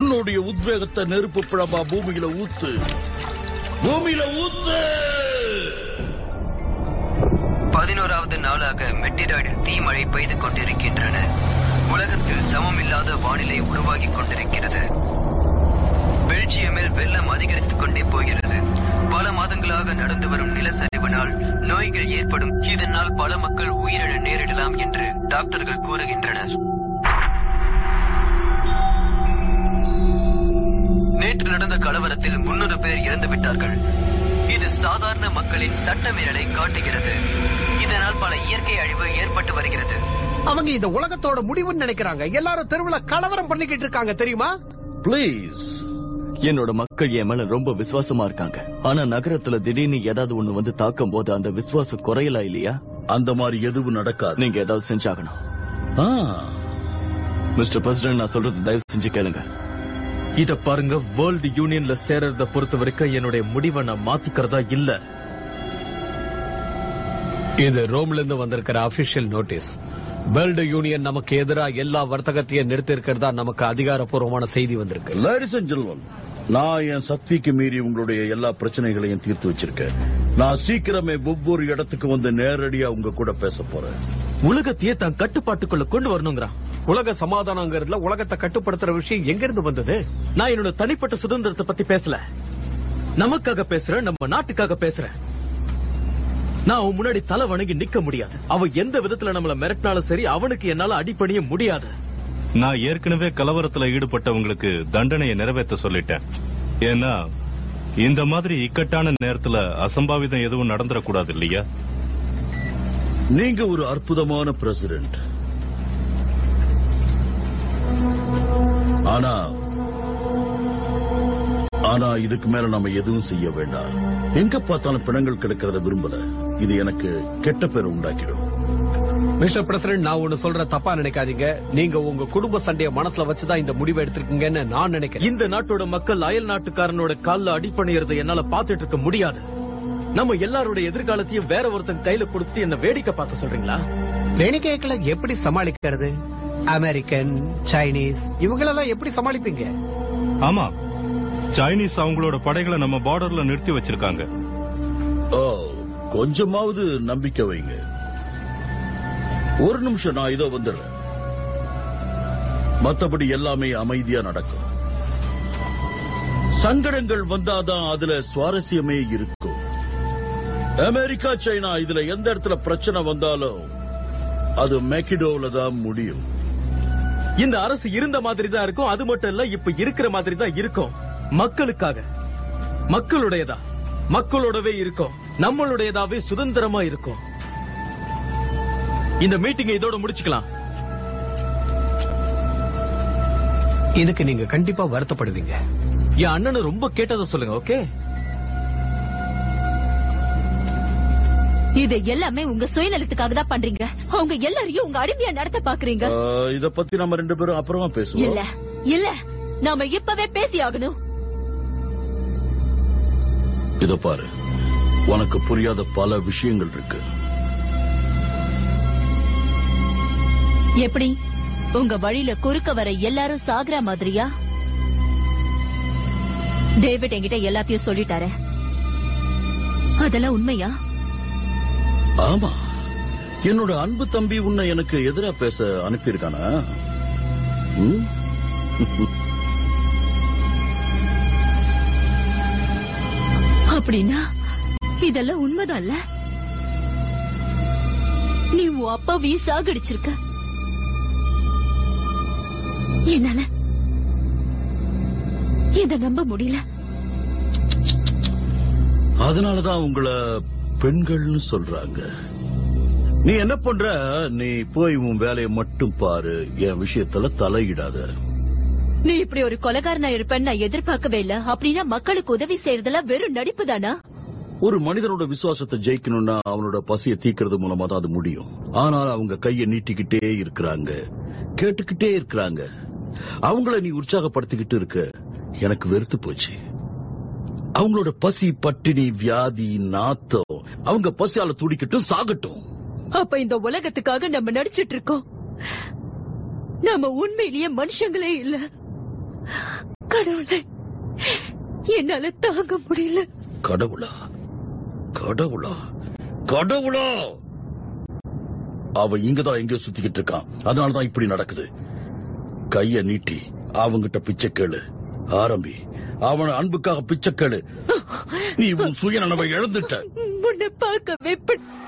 உன்னுடைய உத்வேகத்தை நெருப்பு பிழம்பா பூமியில ஊத்து பூமியில ஊத்து பதினோராவது நாளாக மெட்டிராடில் தீமழை பெய்து கொண்டிருக்கின்றன உலகத்தில் சமமில்லாத வானிலை உருவாகிக் கொண்டிருக்கிறது பெல்ஜியமில் வெள்ளம் அதிகரித்துக் கொண்டே போகிறது பல மாதங்களாக நடந்து வரும் நிலச்சரிவினால் நோய்கள் ஏற்படும் இதனால் பல மக்கள் உயிரிழ நேரிடலாம் என்று டாக்டர்கள் கூறுகின்றனர் நேற்று நடந்த கலவரத்தில் முன்னூறு பேர் இறந்து விட்டார்கள் இது சாதாரண மக்களின் சட்டமீறலை காட்டுகிறது இதனால் பல இயற்கை அழிவு ஏற்பட்டு வருகிறது அவங்க இந்த உலகத்தோட முடிவுன்னு நினைக்கிறாங்க எல்லாரும் தெருவுல கலவரம் பண்ணிக்கிட்டு இருக்காங்க தெரியுமா ப்ளீஸ் என்னோட மக்கள் என் மேல ரொம்ப விசுவாசமா இருக்காங்க ஆனா நகரத்துல திடீர்னு ஏதாவது ஒண்ணு வந்து தாக்கும் போது அந்த விசுவாசம் குறையலாம் இல்லையா அந்த மாதிரி எதுவும் நடக்காது நீங்க ஏதாவது செஞ்சாகணும் ஆ, மிஸ்டர் பிரசிடென்ட் நான் சொல்றது தயவு செஞ்சு கேளுங்க இத பாருங்க வேர்ல்டு யூனியன்ல சேரறத பொறுத்த வரைக்கும் என்னுடைய முடிவை நான் மாத்திக்கிறதா இல்ல இது ரோம்ல இருந்து வந்திருக்கிற அபிஷியல் நோட்டீஸ் வேர்ல்டு யூனியன் நமக்கு எதிராக எல்லா வர்த்தகத்தையும் நிறுத்தி இருக்கிறதா நமக்கு அதிகாரப்பூர்வமான செய்தி வந்திருக்கு ladies and gentlemen, நான் என் சக்திக்கு மீறி உங்களுடைய எல்லா பிரச்சனைகளையும் தீர்த்து வச்சிருக்கேன் நான் சீக்கிரமே ஒவ்வொரு இடத்துக்கு வந்து நேரடியா உங்க கூட பேச போறேன் உலகத்தையே தான் கட்டுப்பாட்டுக்குள்ள கொண்டு வரணுங்கிறான் உலக சமாதானங்கிறதுல உலகத்தை கட்டுப்படுத்துற விஷயம் எங்க இருந்து வந்தது நான் என்னோட தனிப்பட்ட சுதந்திரத்தை பத்தி பேசல நமக்காக பேசுறேன் நம்ம நாட்டுக்காக பேசுறேன் நான் அவன் முன்னாடி தலை வணங்கி நிக்க முடியாது அவன் எந்த விதத்துல நம்மள மிரட்டினாலும் சரி அவனுக்கு என்னால அடிப்பணிய முடியாது நான் ஏற்கனவே கலவரத்துல ஈடுபட்டவங்களுக்கு தண்டனையை நிறைவேற்ற சொல்லிட்டேன் ஏன்னா இந்த மாதிரி இக்கட்டான நேரத்துல அசம்பாவிதம் எதுவும் நடந்துடக்கூடாது இல்லையா நீங்க ஒரு அற்புதமான பிரசிடென்ட் ஆனா ஆனா இதுக்கு மேல நம்ம எதுவும் செய்ய வேண்டாம் எங்க பார்த்தாலும் பிணங்கள் கிடக்கிறத விரும்பல இது எனக்கு கெட்ட பேர் உண்டாக்கிடும் மிஸ்டர் பிரசிடென்ட் நான் ஒண்ணு சொல்ற தப்பா நினைக்காதீங்க நீங்க உங்க குடும்ப சண்டைய மனசுல வச்சுதான் இந்த முடிவை எடுத்திருக்கீங்கன்னு நான் நினைக்கிறேன் இந்த நாட்டோட மக்கள் அயல் நாட்டுக்காரனோட கால்ல அடிப்பணியறதை என்னால பாத்துட்டு இருக்க முடியாது நம்ம எல்லாரோட எதிர்காலத்தையும் வேற ஒருத்தன் கையில கொடுத்துட்டு என்ன வேடிக்கை பார்க்க சொல்றீங்களா ரெனிகேக்களை எப்படி சமாளிக்கிறது அமெரிக்கன் சைனீஸ் இவங்களெல்லாம் எப்படி சமாளிப்பீங்க ஆமா சைனீஸ் அவங்களோட படைகளை நம்ம பார்டர்ல நிறுத்தி வச்சிருக்காங்க ஓ கொஞ்சமாவது நம்பிக்கை வைங்க ஒரு நிமிஷம் நான் இதோ வந்துடுறேன் மத்தபடி எல்லாமே அமைதியா நடக்கும் சங்கடங்கள் வந்தாதான் அதுல சுவாரஸ்யமே இருக்கும் அமெரிக்கா சைனா இதுல எந்த இடத்துல பிரச்சனை வந்தாலும் அது மெக்கிடோல தான் முடியும் இந்த அரசு இருந்த மாதிரி தான் இருக்கும் அது மட்டும் இல்ல இப்ப இருக்கிற மாதிரி தான் இருக்கும் மக்களுக்காக மக்களுடையதா மக்களோடவே இருக்கும் நம்மளுடையதாவே சுதந்திரமா இருக்கும் இந்த மீட்டிங்கை இதோட முடிச்சுக்கலாம் இதுக்கு நீங்க கண்டிப்பா வருத்தப்படுவீங்க என் அண்ணனு ரொம்ப கேட்டதை சொல்லுங்க ஓகே இது எல்லாமே உங்க சுயநலத்துக்காக தான் பண்றீங்க அவங்க எல்லாரையும் உங்க அடிமையா நடத்த பாக்குறீங்க ஆ, இத பத்தி நம்ம ரெண்டு பேரும் அப்புறமா இல்ல பேசுவோம் இல்ல நாம இப்பவே பேசி ஆகணும் இத பாரு உனக்கு புரியாத பல விஷயங்கள் இருக்கு எப்படி உங்க வழியில குறுக்க வர எல்லாரும் சாகுற மாதிரியா டேவிட் என்கிட்ட எல்லாத்தையும் சொல்லிட்டாரு அதெல்லாம் உண்மையா ஆமா என்னோட அன்பு தம்பி உன்னை எனக்கு எதிரா பேச அனுப்பியிருக்கானா ம்? அப்படின்னா இதெல்லாம் உண்மைதான்ல நீ உன் அப்பாவையும் சாகடிச்சிருக்க என்னால இத நம்ப முடியல அதனாலதான் உங்களை பெண்கள்னு சொல்றாங்க நீ என்ன பண்ற நீ போய் உன் வேலையை மட்டும் பாரு என் விஷயத்துல தலையிடாத நீ இப்படி ஒரு கொலகாரனா இருப்பேன்னு நான் எதிர்பார்க்கவே இல்ல அப்படின்னா மக்களுக்கு உதவி செய்யறதெல்லாம் வெறும் நடிப்பு தானா ஒரு மனிதனோட விசுவாசத்தை ஜெயிக்கணும்னா அவனோட பசியை தீக்கிறது மூலமா தான் அது முடியும் ஆனால் அவங்க கையை நீட்டிக்கிட்டே இருக்கிறாங்க கேட்டுக்கிட்டே இருக்கிறாங்க அவங்கள நீ உற்சாகப்படுத்திக்கிட்டு இருக்க எனக்கு வெறுத்து போச்சு அவங்களோட பசி பட்டினி வியாதி நாத்தம் அவங்க பசியால துடிக்கட்டும் சாகட்டும் அப்ப இந்த உலகத்துக்காக நம்ம நடிச்சிட்டு இருக்கோம் நாம உண்மையிலேயே மனுஷங்களே இல்ல கடவுளே என்னால தாங்க முடியல கடவுளா கடவுளா கடவுளா அவன் இங்கதான் எங்கேயோ சுத்திக்கிட்டு இருக்கான் அதனாலதான் இப்படி நடக்குது கைய நீட்டி அவங்கிட்ட பிச்சை கேளு ஆரம்பி அவன் அன்புக்காக பிச்சை கேளு நீ உன் சுயநனவை இழந்துட்ட உன்னை பார்க்கவே ப-